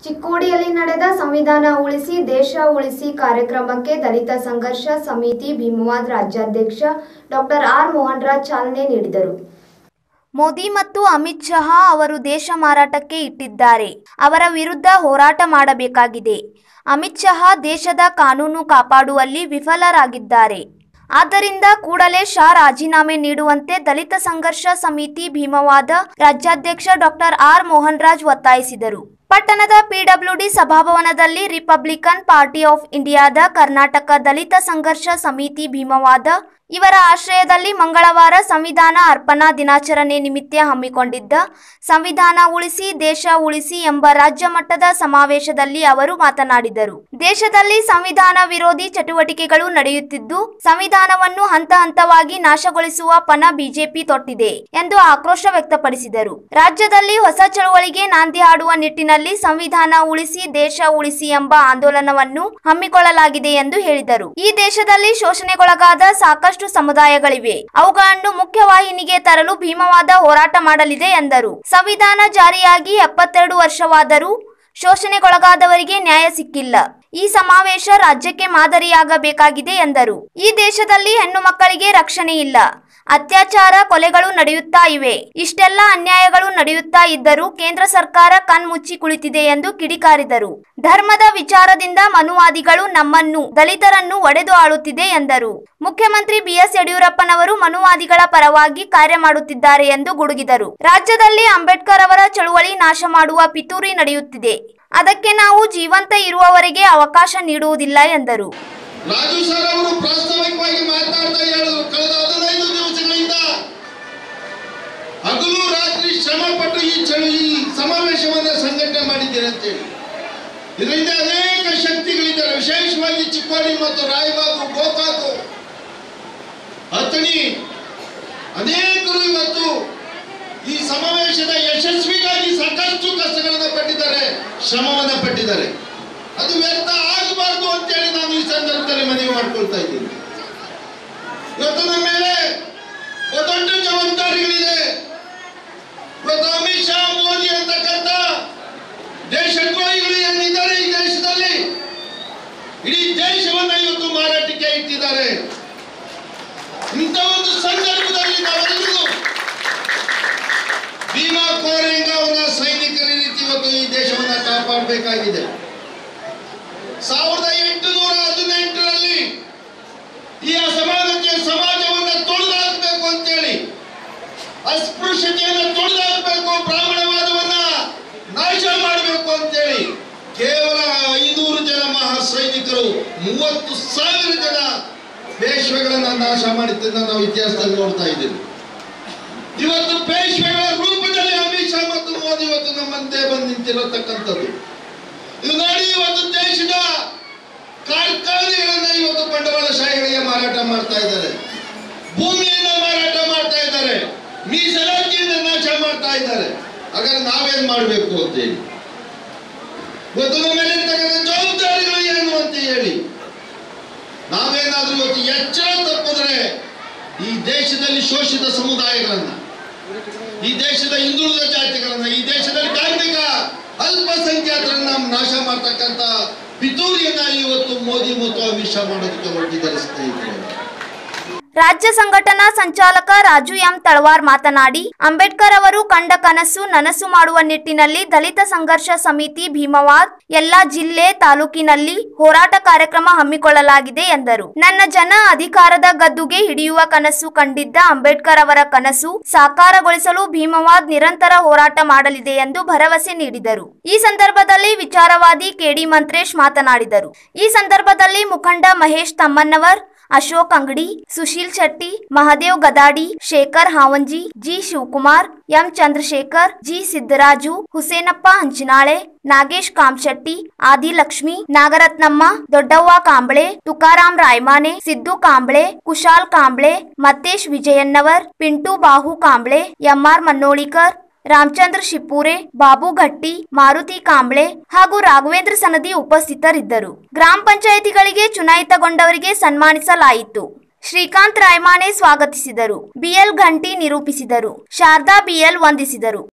ಚಿಕ್ಕೋಡಿಯಲ್ಲಿ ನಡೆದ ಸಂವಿಧಾನ ಉಳಿಸಿ ದೇಶ ಉಳಿಸಿ ಕಾರ್ಯಕ್ರಮಕ್ಕೆ ದಲಿತ ಸಂಘರ್ಷ ಸಮಿತಿ ಭೀಮವಾದ್ ರಾಜ್ಯಾಧ್ಯಕ್ಷ ಡಾಕ್ಟರ್ ಆರ್ ಮೋಹನ್ ರಾಜ್ ಚಾಲನೆ ನೀಡಿದರು ಮೋದಿ ಮತ್ತು ಅಮಿತ್ ಶಹಾ ಅವರು ದೇಶ ಮಾರಾಟಕ್ಕೆ ಇಟ್ಟಿದ್ದಾರೆ ಅವರ ವಿರುದ್ಧ ಹೋರಾಟ ಮಾಡಬೇಕಾಗಿದೆ ಅಮಿತ್ ಶಹಾ ದೇಶದ ಕಾನೂನು ಕಾಪಾಡುವಲ್ಲಿ ವಿಫಲರಾಗಿದ್ದಾರೆ ಆದ್ದರಿಂದ ಕೂಡಲೇ ಶಾ ರಾಜೀನಾಮೆ ನೀಡುವಂತೆ ದಲಿತ ಸಂಘರ್ಷ ಸಮಿತಿ ಭೀಮವಾದ ರಾಜ್ಯಾಧ್ಯಕ್ಷ ಡಾಕ್ಟರ್ ಆರ್ ಮೋಹನ್ ರಾಜ್ ಒತ್ತಾಯಿಸಿದರು ಪಟ್ಟಣದ ಪಿಡಬ್ಲ್ಯೂಡಿ ಸಭಾಭವನದಲ್ಲಿ ರಿಪಬ್ಲಿಕನ್ ಪಾರ್ಟಿ ಆಫ್ ಇಂಡಿಯಾದ ಕರ್ನಾಟಕ ದಲಿತ ಸಂಘರ್ಷ ಸಮಿತಿ ಭೀಮವಾದ ಇವರ ಆಶ್ರಯದಲ್ಲಿ ಮಂಗಳವಾರ ಸಂವಿಧಾನ ಅರ್ಪಣಾ ದಿನಾಚರಣೆ ನಿಮಿತ್ತ ಹಮ್ಮಿಕೊಂಡಿದ್ದ ಸಂವಿಧಾನ ಉಳಿಸಿ ದೇಶ ಉಳಿಸಿ ಎಂಬ ರಾಜ್ಯ ಮಟ್ಟದ ಸಮಾವೇಶದಲ್ಲಿ ಅವರು ಮಾತನಾಡಿದರು ದೇಶದಲ್ಲಿ ಸಂವಿಧಾನ ವಿರೋಧಿ ಚಟುವಟಿಕೆಗಳು ನಡೆಯುತ್ತಿದ್ದು ಸಂವಿಧಾನವನ್ನು ಹಂತ ಹಂತವಾಗಿ ನಾಶಗೊಳಿಸುವ ಪಣ ಬಿಜೆಪಿ ತೊಟ್ಟಿದೆ ಎಂದು ಆಕ್ರೋಶ ವ್ಯಕ್ತಪಡಿಸಿದರು ರಾಜ್ಯದಲ್ಲಿ ಹೊಸ ಚಳವಳಿಗೆ ನಾಂದಿ ಹಾಡುವ ನಿಟ್ಟಿನಲ್ಲಿ ಸಂವಿಧಾನ ಉಳಿಸಿ ದೇಶ ಉಳಿಸಿ ಎಂಬ ಆಂದೋಲನವನ್ನು ಹಮ್ಮಿಕೊಳ್ಳಲಾಗಿದೆ ಎಂದು ಹೇಳಿದರು ಈ ದೇಶದಲ್ಲಿ ಶೋಷಣೆಗೊಳಗಾದ ಸಾಕಷ್ಟು ಸಮುದಾಯಗಳಿವೆ ಅವುಗಳನ್ನು ಮುಖ್ಯವಾಹಿನಿಗೆ ತರಲು ಭೀಮವಾದ ಹೋರಾಟ ಮಾಡಲಿದೆ ಎಂದರು ಸಂವಿಧಾನ ಜಾರಿಯಾಗಿ ಎಪ್ಪತ್ತೆರಡು ವರ್ಷವಾದರೂ ಶೋಷಣೆಗೊಳಗಾದವರಿಗೆ ನ್ಯಾಯ ಸಿಕ್ಕಿಲ್ಲ ಈ ಸಮಾವೇಶ ರಾಜ್ಯಕ್ಕೆ ಮಾದರಿಯಾಗಬೇಕಾಗಿದೆ ಎಂದರು ಈ ದೇಶದಲ್ಲಿ ಹೆಣ್ಣು ಮಕ್ಕಳಿಗೆ ರಕ್ಷಣೆ ಇಲ್ಲ ಅತ್ಯಾಚಾರ ಕೊಲೆಗಳು ನಡೆಯುತ್ತಾ ಇವೆ ಇಷ್ಟೆಲ್ಲ ಅನ್ಯಾಯಗಳು ನಡೆಯುತ್ತಾ ಇದ್ದರೂ ಕೇಂದ್ರ ಸರ್ಕಾರ ಕಣ್ಮುಚ್ಚಿ ಕುಳಿತಿದೆ ಎಂದು ಕಿಡಿಕಾರಿದರು ಧರ್ಮದ ವಿಚಾರದಿಂದ ಮನುವಾದಿಗಳು ನಮ್ಮನ್ನು ದಲಿತರನ್ನು ಒಡೆದು ಆಳುತ್ತಿದೆ ಎಂದರು ಮುಖ್ಯಮಂತ್ರಿ ಬಿಎಸ್ ಯಡಿಯೂರಪ್ಪನವರು ಮನುವಾದಿಗಳ ಪರವಾಗಿ ಕಾರ್ಯ ಮಾಡುತ್ತಿದ್ದಾರೆ ಎಂದು ಗುಡುಗಿದರು ರಾಜ್ಯದಲ್ಲಿ ಅಂಬೇಡ್ಕರ್ ಅವರ ಚಳುವಳಿ ನಾಶ ಮಾಡುವ ಪಿತೂರಿ ನಡೆಯುತ್ತಿದೆ ಅದಕ್ಕೆ ನಾವು ಜೀವಂತ ಇರುವವರೆಗೆ ಅವಕಾಶ ನೀಡುವುದಿಲ್ಲ ಎಂದರು ರಾಜು ಸರ್ ಅವರು ಪ್ರಾಸ್ತಾವಿಕವಾಗಿ ಮಾತನಾಡ್ತಾ ಹೇಳಿದ್ರು ಕಳೆದ ಹದಿನೈದು ದಿವಸಗಳಿಂದ ಹಗಲು ರಾತ್ರಿ ಶ್ರಮ ಪಟ್ಟು ಈ ಚಳು ಈ ಸಮಾವೇಶವನ್ನ ಸಂಘಟನೆ ಮಾಡಿದ್ದೀರಿ ಅಂತೇಳಿ ಇದರಿಂದ ಅನೇಕ ಶಕ್ತಿಗಳಿದ್ದಾರೆ ವಿಶೇಷವಾಗಿ ಚಿಕ್ಕೋಡಿ ಮತ್ತು ರಾಯಬಾಗು ಗೋಕಾಕು ಹತ್ತಣಿ ಅನೇಕರು ಇವತ್ತು ಈ ಸಮಾವೇಶದ ಯಶಸ್ವಿಗಾಗಿ ಸಾಕಷ್ಟು ಕಷ್ಟಗಳನ್ನು ಪಟ್ಟಿದ್ದಾರೆ ಶ್ರಮವನ್ನ ಪಟ್ಟಿದ್ದಾರೆ ಅದು ವ್ಯರ್ಥ ಆಗಬಾರ್ದು ಅಂತೇಳಿ ನಾನು ಈ ಸಂದರ್ಭದಲ್ಲಿ ಮನವಿ ಮಾಡ್ಕೊಳ್ತಾ ಇದ್ದೀನಿ ಇವತ್ತು ನಮ್ಮ ಮೇಲೆ ಒಂದು ದೊಡ್ಡ ಜವಾಬ್ದಾರಿಗಳಿದೆ ಇವತ್ತು ಅಮಿತ್ ಶಾ ಮೋದಿ ಅಂತಕ್ಕಂಥ ದೇಶದ್ರೋಹಿಗಳು ಏನಿದ್ದಾರೆ ಈ ದೇಶದಲ್ಲಿ ಇಡೀ ದೇಶವನ್ನ ಇವತ್ತು ಮಾರಾಟಕ್ಕೆ ಇಟ್ಟಿದ್ದಾರೆ ಇಂಥ ಒಂದು ಸಂದರ್ಭದಲ್ಲಿ ನಾವೆಲ್ಲರೂ ಭೀಮಾ ಕೋರೆಂಗಾವನ ಸೈನಿಕರ ರೀತಿ ಇವತ್ತು ಈ ದೇಶವನ್ನ ಕಾಪಾಡಬೇಕಾಗಿದೆ ಸಾವಿರದ ಎಂಟುನೂರ ಹದಿನೆಂಟರಲ್ಲಿ ಈ ಅಸಮಾನತೆ ಸಮಾಜವನ್ನ ತೊಡೆದಾಕಬೇಕು ಅಂತೇಳಿ ಅಸ್ಪೃಶ್ಯತೆಯನ್ನು ತೊಡೆದಾಕಬೇಕು ಬ್ರಾಹ್ಮಣವಾದವನ್ನ ನಾಶ ಮಾಡಬೇಕು ಅಂತೇಳಿ ಕೇವಲ ಐನೂರು ಜನ ಮಹಾ ಸೈನಿಕರು ಮೂವತ್ತು ಸಾವಿರ ಜನ ಪೇಶ್ವೆಗಳನ್ನ ನಾಶ ಮಾಡಿದ್ದನ್ನ ನಾವು ಇತಿಹಾಸದಲ್ಲಿ ನೋಡ್ತಾ ಇದ್ದೀವಿ ಇವತ್ತು ಪೇಶ್ವೆಗಳ ರೂಪದಲ್ಲಿ ಅಮಿತ್ ಶಾ ಮತ್ತು ಮೋದಿ ಇವತ್ತು ನಮ್ಮಂತೆ ಬಂದು ನಿಂತಿರತಕ್ಕಂಥದ್ದು ಇದು ನೋಡಿ ಇವತ್ತು ದೇಶದ ಕಾರ್ಖಾನೆಗಳನ್ನ ಇವತ್ತು ಬಂಡವಾಳಶಾಹಿಗಳಿಗೆ ಮಾರಾಟ ಮಾಡ್ತಾ ಇದ್ದಾರೆ ಭೂಮಿಯನ್ನ ಮಾರಾಟ ಮಾಡ್ತಾ ಇದ್ದಾರೆ ಮೀಸಲಾತಿಯನ್ನ ನಾಶ ಮಾಡ್ತಾ ಇದ್ದಾರೆ ಹಾಗಾದ್ರೆ ನಾವೇನ್ ಮಾಡಬೇಕು ಅಂತ ಹೇಳಿ ಇವತ್ತು ನಮ್ಮ ಮೇಲೆ ಇರ್ತಕ್ಕಂಥ ಜವಾಬ್ದಾರಿಗಳು ಏನು ಅಂತ ಹೇಳಿ ನಾವೇನಾದ್ರೂ ಇವತ್ತು ಎಚ್ಚರ ತಪ್ಪಿದ್ರೆ ಈ ದೇಶದಲ್ಲಿ ಶೋಷಿತ ಸಮುದಾಯಗಳನ್ನ ಈ ದೇಶದ ಹಿಂದುಳಿದ ಜಾತಿಗಳನ್ನ ಈ ದೇಶದಲ್ಲಿ ಕಾರ್ಮಿಕ ಅಲ್ಪಸಂಖ್ಯಾತರನ್ನ ನಾಶ ಮಾಡ್ತಕ್ಕಂಥ ಪಿತೂರಿಯನ್ನ ಇವತ್ತು ಮೋದಿ ಮತ್ತು ಅಮಿತ್ ಶಾ ಮಾಡೋದಕ್ಕೆ ಹೊರಟಿದ್ದಾರೆ ಸ್ನೇಹಿತರೆ ರಾಜ್ಯ ಸಂಘಟನಾ ಸಂಚಾಲಕ ರಾಜು ಎಂ ತಳವಾರ್ ಮಾತನಾಡಿ ಅಂಬೇಡ್ಕರ್ ಅವರು ಕಂಡ ಕನಸು ನನಸು ಮಾಡುವ ನಿಟ್ಟಿನಲ್ಲಿ ದಲಿತ ಸಂಘರ್ಷ ಸಮಿತಿ ಭೀಮವಾದ್ ಎಲ್ಲಾ ಜಿಲ್ಲೆ ತಾಲೂಕಿನಲ್ಲಿ ಹೋರಾಟ ಕಾರ್ಯಕ್ರಮ ಹಮ್ಮಿಕೊಳ್ಳಲಾಗಿದೆ ಎಂದರು ನನ್ನ ಜನ ಅಧಿಕಾರದ ಗದ್ದುಗೆ ಹಿಡಿಯುವ ಕನಸು ಕಂಡಿದ್ದ ಅಂಬೇಡ್ಕರ್ ಅವರ ಕನಸು ಸಾಕಾರಗೊಳಿಸಲು ಭೀಮವಾದ್ ನಿರಂತರ ಹೋರಾಟ ಮಾಡಲಿದೆ ಎಂದು ಭರವಸೆ ನೀಡಿದರು ಈ ಸಂದರ್ಭದಲ್ಲಿ ವಿಚಾರವಾದಿ ಕೆಡಿ ಮಂತ್ರೇಶ್ ಮಾತನಾಡಿದರು ಈ ಸಂದರ್ಭದಲ್ಲಿ ಮುಖಂಡ Mahesh Tammannavar Ashok Angadi Sushil Shetty Mahadev Gadadi Shekhar Havanji G Shivakumar M Chandrashekhar G Siddaraju Husenappa Hanchinale Nagesh Kamashetti Adilakshmi Nagaratnamma Doddavva Kamble Tukaram Rayamane Siddu Kamble Kushal Kamble Mattesh Vijayannavar Pintu Bahu Kamble MR Mannolikar Ramachandra Shippure Babu Ghatti Maruti Kamble ಹಾಗೂ ರಾಘವೇಂದ್ರ ಸನದಿ ಉಪಸ್ಥಿತರಿದ್ದರು ಗ್ರಾಮ ಪಂಚಾಯಿತಿಗಳಿಗೆ ಚುನಾಯಿತಗೊಂಡವರಿಗೆ ಸನ್ಮಾನಿಸಲಾಯಿತು ಶ್ರೀಕಾಂತ್ ರಾಯಮಾನೆ ಸ್ವಾಗತಿಸಿದರು ಬಿಎಲ್ ಘಂಟಿ ನಿರೂಪಿಸಿದರು ಶಾರದಾ ಬಿಎಲ್ ವಂದಿಸಿದರು